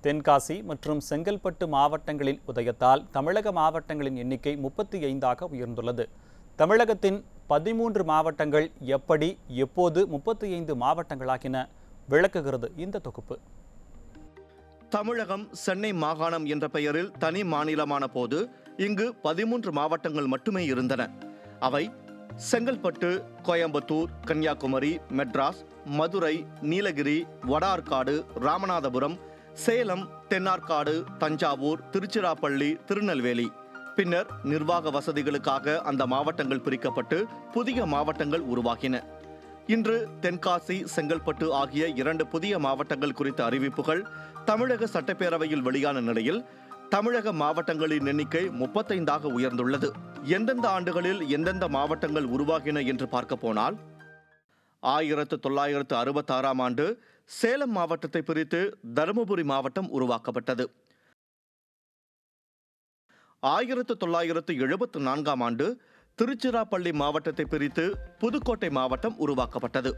தென்காசி மற்றும் செங்கல்பட்டு மாவட்டங்களின் உதயத்தால் தமிழக மாவட்டங்களின் எண்ணிக்கை முப்பத்தி ஐந்தாக உயர்ந்துள்ளது தமிழகத்தின் பதிமூன்று மாவட்டங்கள் எப்படி எப்போது முப்பத்தி ஐந்து மாவட்டங்களாகின விளக்குகிறது இந்த தொகுப்பு தமிழகம் சென்னை மாகாணம் என்ற பெயரில் தனி மாநிலமான போது இங்கு பதிமூன்று மாவட்டங்கள் மட்டுமே இருந்தன அவை செங்கல்பட்டு கோயம்புத்தூர் கன்னியாகுமரி மெட்ராஸ் மதுரை நீலகிரி வடார்காடு ராமநாதபுரம் சேலம் தென்னார்காடு தஞ்சாவூர் திருச்சிராப்பள்ளி திருநெல்வேலி பின்னர் நிர்வாக வசதிகளுக்காக அந்த மாவட்டங்கள் பிரிக்கப்பட்டு புதிய மாவட்டங்கள் உருவாகின இன்று தென்காசி செங்கல்பட்டு ஆகிய இரண்டு புதிய மாவட்டங்கள் குறித்த அறிவிப்புகள் தமிழக சட்டப்பேரவையில் வெளியான நிலையில் தமிழக மாவட்டங்களின் எண்ணிக்கை முப்பத்தைந்தாக உயர்ந்துள்ளது எந்தெந்த ஆண்டுகளில் எந்தெந்த மாவட்டங்கள் உருவாகின என்று பார்க்க போனால் ஆயிரத்து தொள்ளாயிரத்து அறுபத்தாறாம் ஆண்டு சேலம் மாவட்டத்தை பிரித்து தருமபுரி மாவட்டம் உருவாக்கப்பட்டது ஆயிரத்து தொள்ளாயிரத்து எழுபத்து நான்காம் ஆண்டு திருச்சிராப்பள்ளி மாவட்டத்தை பிரித்து புதுக்கோட்டை மாவட்டம் உருவாக்கப்பட்டது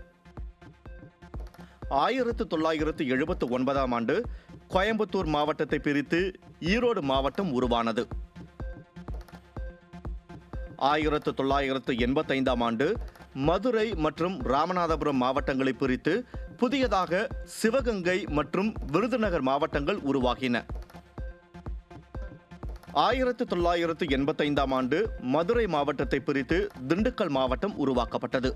ஆயிரத்து தொள்ளாயிரத்து எழுபத்து ஒன்பதாம் ஆண்டு கோயம்புத்தூர் மாவட்டத்தை பிரித்து ஈரோடு மாவட்டம் உருவானது ஆயிரத்து தொள்ளாயிரத்து எண்பத்தைந்தாம் ஆண்டு மதுரை மற்றும் ராமநாதபுரம் மாவட்டங்களை பிரித்து புதியதாக சிவகங்கை மற்றும் விருதுநகர் மாவட்டங்கள் உருவாகின ஆயிரத்து தொள்ளாயிரத்து எண்பத்தைந்தாம் ஆண்டு மதுரை மாவட்டத்தை பிரித்து திண்டுக்கல் மாவட்டம் உருவாக்கப்பட்டது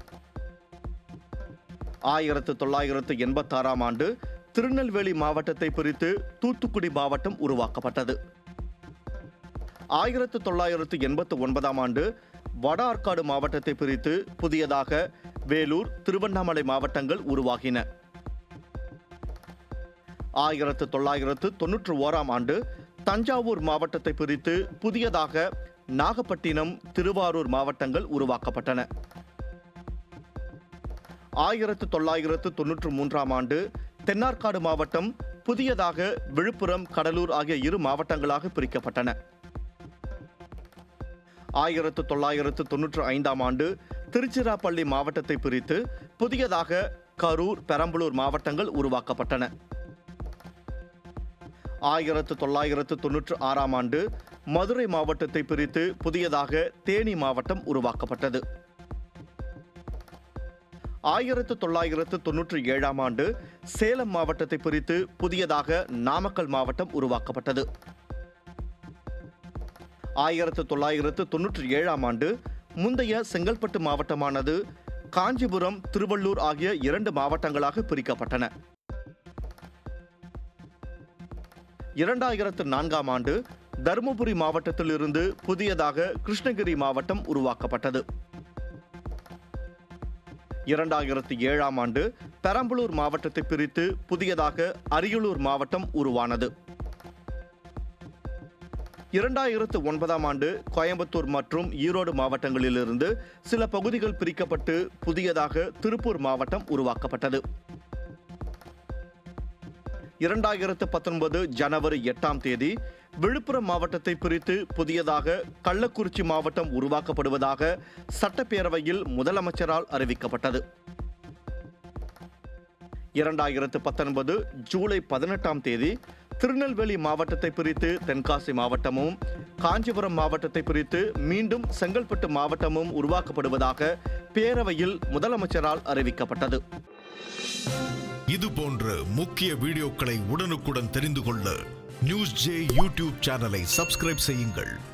ஆயிரத்து தொள்ளாயிரத்து எண்பத்தாறாம் ஆண்டு திருநெல்வேலி மாவட்டத்தை பிரித்து தூத்துக்குடி மாவட்டம் உருவாக்கப்பட்டது ஆயிரத்து தொள்ளாயிரத்து எண்பத்து ஒன்பதாம் ஆண்டு வட ஆற்காடு மாவட்டத்தை பிரித்து புதியதாக வேலூர் திருவண்ணாமலை மாவட்டங்கள் உருவாகின ஆயிரத்து தொள்ளாயிரத்து தொன்னூற்று ஓராம் ஆண்டு தஞ்சாவூர் மாவட்டத்தை பிரித்து புதியதாக நாகப்பட்டினம் திருவாரூர் மாவட்டங்கள் உருவாக்கப்பட்டன ஆயிரத்து தொள்ளாயிரத்து தொன்னூற்று மூன்றாம் ஆண்டு தென்னார்காடு மாவட்டம் புதியதாக விழுப்புரம் கடலூர் ஆகிய இரு மாவட்டங்களாக பிரிக்கப்பட்டன ஆயிரத்து தொள்ளாயிரத்து தொன்னூற்று ஐந்தாம் ஆண்டு திருச்சிராப்பள்ளி மாவட்டத்தை பிரித்து புதியதாக கரூர் பெரம்பலூர் மாவட்டங்கள் உருவாக்கப்பட்டன ஆயிரத்து தொள்ளாயிரத்து தொன்னூற்று ஆறாம் ஆண்டு மதுரை மாவட்டத்தை பிரித்து புதியதாக தேனி மாவட்டம் உருவாக்கப்பட்டது ஆயிரத்து தொள்ளாயிரத்து தொன்னூற்றி ஏழாம் ஆண்டு சேலம் மாவட்டத்தை பிரித்து புதியதாக நாமக்கல் மாவட்டம் உருவாக்கப்பட்டது ஆயிரத்து தொள்ளாயிரத்து தொன்னூற்றி ஏழாம் ஆண்டு முந்தைய செங்கல்பட்டு மாவட்டமானது காஞ்சிபுரம் திருவள்ளூர் ஆகிய இரண்டு மாவட்டங்களாக பிரிக்கப்பட்டன இரண்டாயிரத்து நான்காம் ஆண்டு தருமபுரி மாவட்டத்திலிருந்து புதியதாக கிருஷ்ணகிரி மாவட்டம் உருவாக்கப்பட்டது இரண்டாயிரத்து ஏழாம் ஆண்டு பெரம்பலூர் மாவட்டத்தை பிரித்து புதியதாக அரியலூர் மாவட்டம் உருவானது இரண்டாயிரத்து ஒன்பதாம் ஆண்டு கோயம்புத்தூர் மற்றும் ஈரோடு மாவட்டங்களிலிருந்து சில பகுதிகள் பிரிக்கப்பட்டு புதியதாக திருப்பூர் மாவட்டம் உருவாக்கப்பட்டது இரண்டாயிரத்து பத்தொன்பது ஜனவரி எட்டாம் தேதி விழுப்புரம் மாவட்டத்தை பிரித்து புதியதாக கள்ளக்குறிச்சி மாவட்டம் உருவாக்கப்படுவதாக சட்டப்பேரவையில் முதலமைச்சரால் அறிவிக்கப்பட்டது இரண்டாயிரத்து பத்தொன்பது ஜூலை பதினெட்டாம் தேதி திருநெல்வேலி மாவட்டத்தை பிரித்து தென்காசி மாவட்டமும் காஞ்சிபுரம் மாவட்டத்தை பிரித்து மீண்டும் செங்கல்பட்டு மாவட்டமும் உருவாக்கப்படுவதாக பேரவையில் முதலமைச்சரால் அறிவிக்கப்பட்டது இது போன்ற முக்கிய வீடியோக்களை உடனுக்குடன் தெரிந்து கொள்ள நியூஸ் ஜே யூடியூப் சேனலை சப்ஸ்கிரைப் செய்யுங்கள்